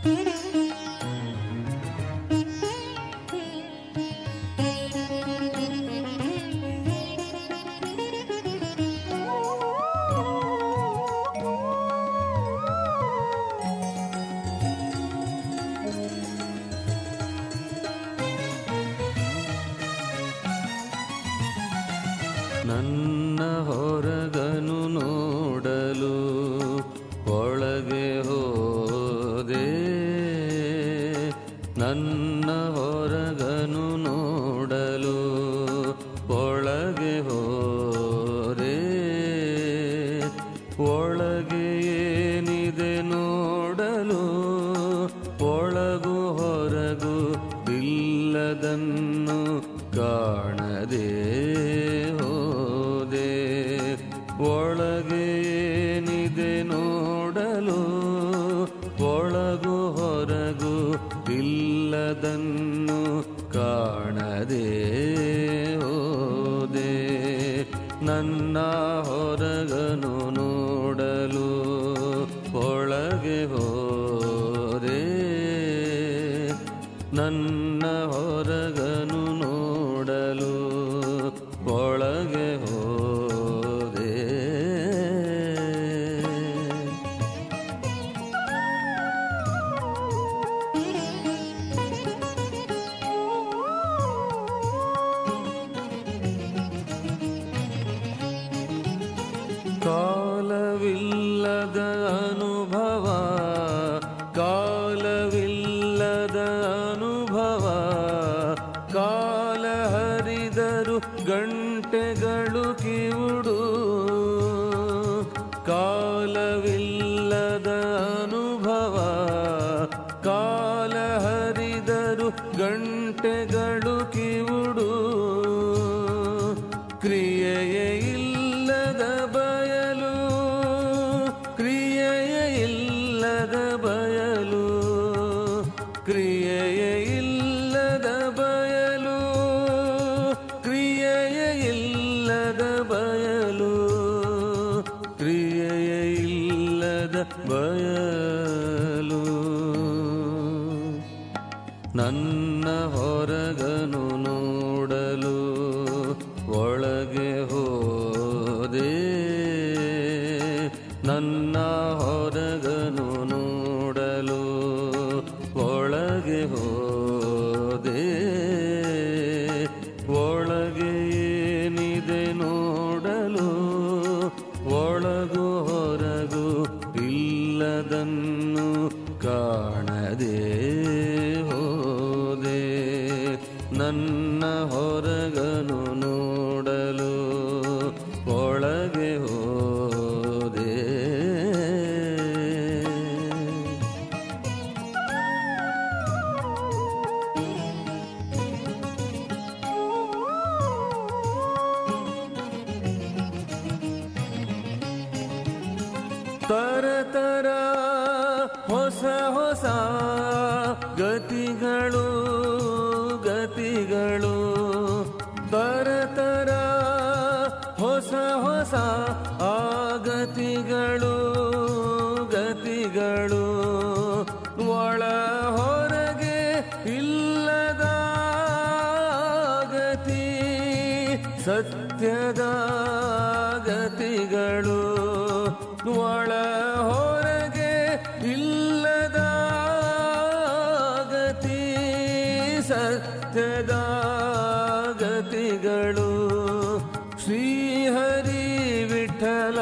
ನನ್ನ ಹೊರಗನು ನೋಡಲು ಒಳಗೆ ಹೋದೆ ನನ್ನ ಹೊರಗನು ನೋಡಲು ಒಳಗೆ ಹೋದೆ ಒಳಗೆ ಏನಿದೆ ನೋಡಲು ಒಳಗು ಹೊರಗು ಇಲ್ಲದನ್ನು ಕಾಣದೆ ಹೋದೆ ಒಳಗೆ ಏನಿದೆ ನೋಡಲು ಒಳಗು ಹೊರಗು ಇಲ್ಲದನ್ನು ಕಾಣದೆ ಹೋದೆ ನನ್ನ ಹೊರಗನು ನೋಡಲು ಒಳಗೆ ಹೋದೆ ನನ್ನ ಹೊರಗನು ನೋಡಲು ಒಳಗೆ ಹೋದೆ ಕಾಲವಿಲ್ಲದ ಅನುಭವ ಕಾಲವಿಲ್ಲದ ಅನುಭವ ಕಾಲ ಹರಿದರು ಗಂಟೆಗಳು ಕಿವುಡು ಕಾಲವಿಲ್ಲದ ಅನುಭವ ಕಾಲ ಹರಿದರು ಗಂಟೆಗಳು ಕಿವುಡು ಕ್ರಿಯೆಯೇ ಇಲ್ಲದ ಬಯಲು ಕ್ರಿಯೆಯೇ ಇಲ್ಲದ ಬಯಲು ಕ್ರಿಯೆಯೇ ಇಲ್ಲದ ಬಯಲು ಕ್ರಿಯೆಯೇ ಇಲ್ಲದ ಬಯಲು ಕ್ರಿಯೆಯೇ ಇಲ್ಲದ ಬಯಲು ನನ್ನ ಹೊರಗನು ನೋಡಲು ಒಳಗೆ ಹೋದೆ ನನ್ನ ಹೊರಗನು ನೋಡಲು ಒಳಗೆ ಹೋದೆ ಒಳಗೆ ಏನಿದೆ ನೋಡಲು ಒಳಗು ಹೊರಗು ಇಲ್ಲದನ್ನು ಕಾಣದೆ ಹೋದೆ ನನ್ನ ಹೊರಗನು ನೋಡಲು ಒಳಗೆ ಹೋದೆ ತರತರ ಹೊಸ ಹೊಸ ಗತಿಗಳು ಗತಿಗಳು ತರತರ ಹೊಸ ಹೊಸ ಆಗತಿಗಳು ಗತಿಗಳು ಒಳ ಹೊರಗೆ ಇಲ್ಲದ ಗತಿ ಸತ್ಯದ ಗತಿಗಳು ಒಳ ಹೊರಗೆ ಇಲ್ಲದ ಗತಿ ಸತ್ಯದ ಗತಿಗಳು ಶ್ರೀಹರಿ ವಿಠಲ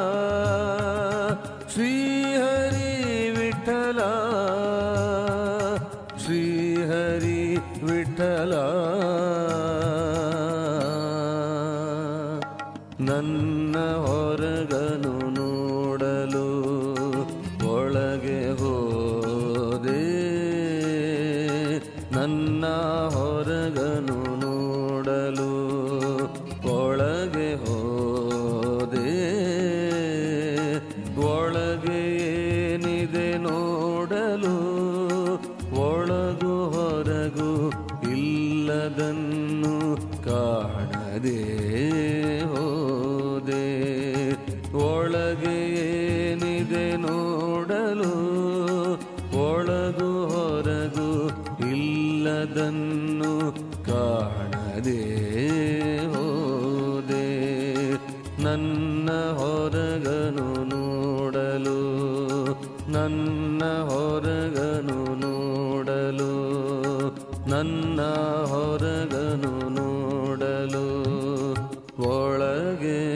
ಶ್ರೀಹರಿ ವಿಠಲ ಶ್ರೀಹರಿ ವಿಠಲ ನನ್ನ ಹೊರಗನು ನೋಡಲು ಒಳಗೆ ಹೋದೆ ನನ್ನ ಹೊರಗನು ನೋಡಲು ಒಳಗೆ ಹೋದೆ ಒಳಗೆ ಏನಿದೆ ನೋಡಲು ಒಳಗು ಹೊರಗು ಇಲ್ಲದನ್ನು ಕಾಣದೆ ಹೋದೆ ಒಳಗೆ ಏನಿದೆ ನೋಡಲು ಒಳಗು ಇಲ್ಲದನ್ನು ಕಾಣದೆ ಹೋದೆ ನನ್ನ ಹೊರಗನು ನೋಡಲು ನನ್ನ ಹೊರಗನು ನೋಡಲು ನನ್ನ ಹೊರಗನು ನೋಡಲು ಒಳಗೆ